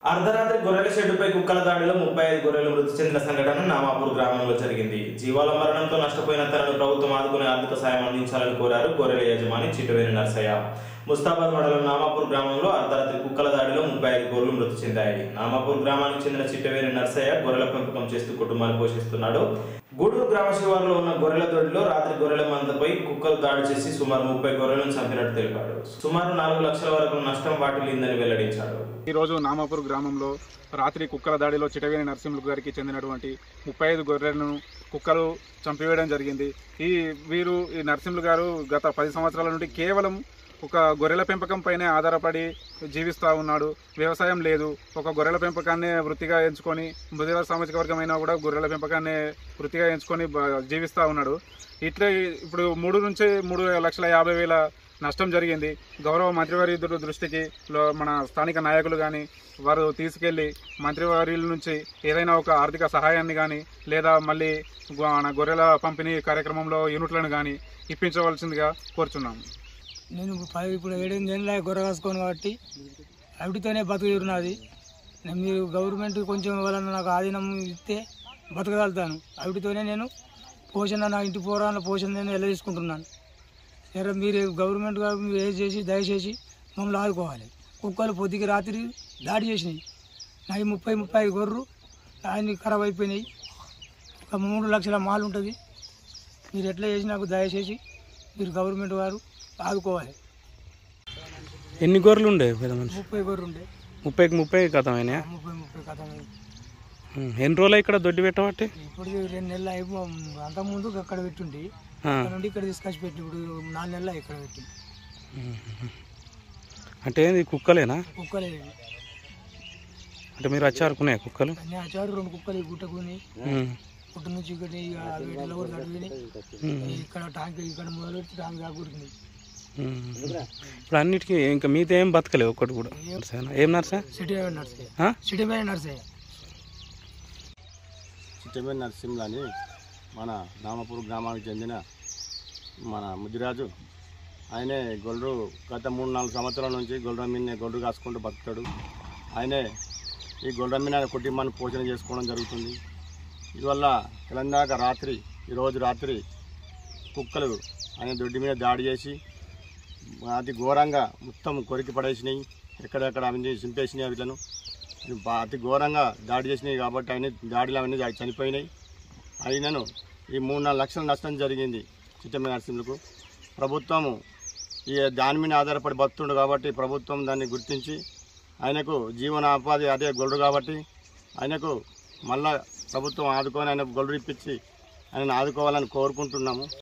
అర్ధరాత్రి గొర్రెల షెడ్డుపై కుక్కల దాడిలో ముప్పై ఐదు గొర్రెలు మృతి చెందిన సంఘటన నామాపూర్ గ్రామంలో జరిగింది జీవాల మరణంతో నష్టపోయిన తనను ప్రభుత్వం ఆదుకునే ఆర్థిక సాయం అందించాలని కోరారు గొర్రెల యజమాని చిట్టువేని నర్సయ్య ముస్తాబాద్ మండలం నామాపూర్ గ్రామంలో అర్ధరాత్రి కుక్కల దాడిలో ముప్పై ఐదు గొర్రెలు మృతి చెందాయి నామాపూర్ గ్రామానికి చెందిన చిట్టవేని నర్సయ్య గొర్రెల పెంపకం చేస్తూ కుటుంబాన్ని పోషిస్తున్నాడు గూడూరు గ్రామ శివారులో ఉన్న గొర్రెల దొడ్డిలో రాత్రి గొర్రెల మందపై కుక్కలు దాడి చేసి సుమారు ముప్పై గొర్రెలను చంపినట్టు తెలిపాడు సుమారు నాలుగు లక్షల వరకు నష్టం వాటిల్లిందని వెల్లడించాడు ఈరోజు నామాపూర్ గ్రామంలో రాత్రి కుక్కల దాడిలో చిటవేని నరసింహులు గారికి చెందినటువంటి ముప్పై ఐదు గొర్రెలను కుక్కలు చంపివేయడం జరిగింది ఈ వీరు ఈ నరసింహులు గారు గత పది సంవత్సరాల నుండి కేవలం ఒక గొర్రెల పెంపకం పైనే ఆధారపడి జీవిస్తూ ఉన్నాడు వ్యవసాయం లేదు ఒక గొర్రెల పెంపకాన్ని వృత్తిగా ఎంచుకొని ముదిర సామాజిక వర్గమైనా కూడా గొర్రెల పెంపకాన్ని వృత్తిగా ఎంచుకొని బ- జీవిస్తూ ఉన్నాడు ఇట్లా ఇప్పుడు మూడు నుంచి మూడు లక్షల యాభై వేల నష్టం జరిగింది గౌరవ మంత్రివారి దృ- దృష్టికి లో- మన స్థానిక నాయకులు కానీ వారు తీసుకెళ్లి మంత్రివారిల నుంచి ఏదైనా ఒక ఆర్థిక సహాయాన్ని కానీ లేదా మళ్ళీ గొ- మన గొర్రెల పంపిణీ కార్యక్రమంలో యూనిట్లను కానీ ఇప్పించవలసిందిగా కోరుచున్నాము నేను పది ఇప్పుడు ఏడెనిమిది ఏళ్ళ గొర్రె కాసుకోను కాబట్టి అవిటితోనే బతుకుతున్నది నేను మీరు గవర్నమెంట్ కొంచెం వలన నాకు ఆధీనం ఇస్తే బతకగలుగుతాను అవిటితోనే నేను పోషణ నా ఇంటి పోరాల పోషణ నేను ఎలా తీసుకుంటున్నాను సరే మీరు గవర్నమెంట్ గారు మీరు ఏది చేసి దయచేసి మమ్మల్ని ఆదుకోవాలి కుక్కలు పొద్దుకి రాత్రి దాడి చేసినాయి నాకు ముప్పై ముప్పై ఐదు గొర్రెలు అన్ని ఖరాబ్ అయిపోయినాయి ఒక మూడు లక్షల మాల్ ఉంటుంది మీరు ఎట్లా చేసి నాకు దయచేసి మీరు గవర్నమెంట్ వారు ఆదుకోవాలి ఎన్ని గొర్రెలు ఉండే పెద్ద మనిషి ముప్పై గొర్రెలు ఉండే ముప్పైకి ముప్పై కథమైనా ముప్పై ముప్పై కథ ఎన్ని రోజులు ఇక్కడ దొడ్డి పెట్టబట్టి ఇప్పుడు రెండు నెలలు అయిపో అంతకుముందు అక్కడ పెట్టుండి ఆ, అక్కడ నుండి ఇక్కడ తీసుకొచ్చి పెట్టి ఇప్పుడు నాలుగు నెలలు ఇక్కడ పెట్టి అంటే ఏంది కుక్కలేనా కుక్కలే అంటే మీరు వచ్చి అరుకున్నాయి కుక్కలు అన్నీ ఆచారు రెండు కుక్కలు ఈ గుట్టకుని ఉమ్, గుట్ట నుంచి ఇక్కడ ఇక వీటిలో కూడా కట్టుకుని ఇక్కడ ట్యాంక్ ఇక్కడ మొదలు పెట్టి ట్యాంక్ దాకా ఉరికినాయి ఉమ్. ఇప్పుడు అన్నిటికీ ఇంకా మీతో ఏం బతకలేవు ఒక్కటి కూడా నర్సేనా ఏం నర్సా సిటీ నర్సయ్య ఆ? సిటీ పైన నర్సయ్య చిట్టమేని నరసింహులు అని మన నామపూర్ గ్రామానికి చెందిన మన ముదిరాజు ఆయనే గొల్లు గత మూడు నాలుగు సంవత్సరాల నుంచి గొల్లు మీదనే గొల్లు కాసుకుంటూ బతుకుతాడు ఆయనే ఈ గొల్లు మీద కుటుంబాన్ని పోషణ చేసుకోవడం జరుగుతుంది ఇవల్ల తెలంగాణ రాత్రి ఈరోజు రాత్రి కుక్కలు ఆయన దొడ్డి మీద దాడి చేసి అతి ఘోరంగా మొత్తం కొరికి పడేసినాయి ఎక్కడెక్కడ అవన్నీ చింపేసినాయి వీళ్ళను ఇవి బా- అతి ఘోరంగా దాడి చేసినాయి కాబట్టి అవన్నీ దాడిలో అవన్నీ చ- చనిపోయినాయి అయినను ఈ మూడు నాలుగు లక్షల నష్టం జరిగింది చిట్టమ్మ నరసింహులకు ప్రభుత్వము ఈ దాని మీద ఆధారపడి బతుండు కాబట్టి ప్రభుత్వం దాన్ని గుర్తించి ఆయనకు జీవనోపాధి అదే గొల్లు కాబట్టి ఆయనకు మళ్ళా ప్రభుత్వం ఆదుకొని ఆయన గొల్లు ఇప్పించి ఆయన ఆదుకోవాలని కోరుకుంటున్నాము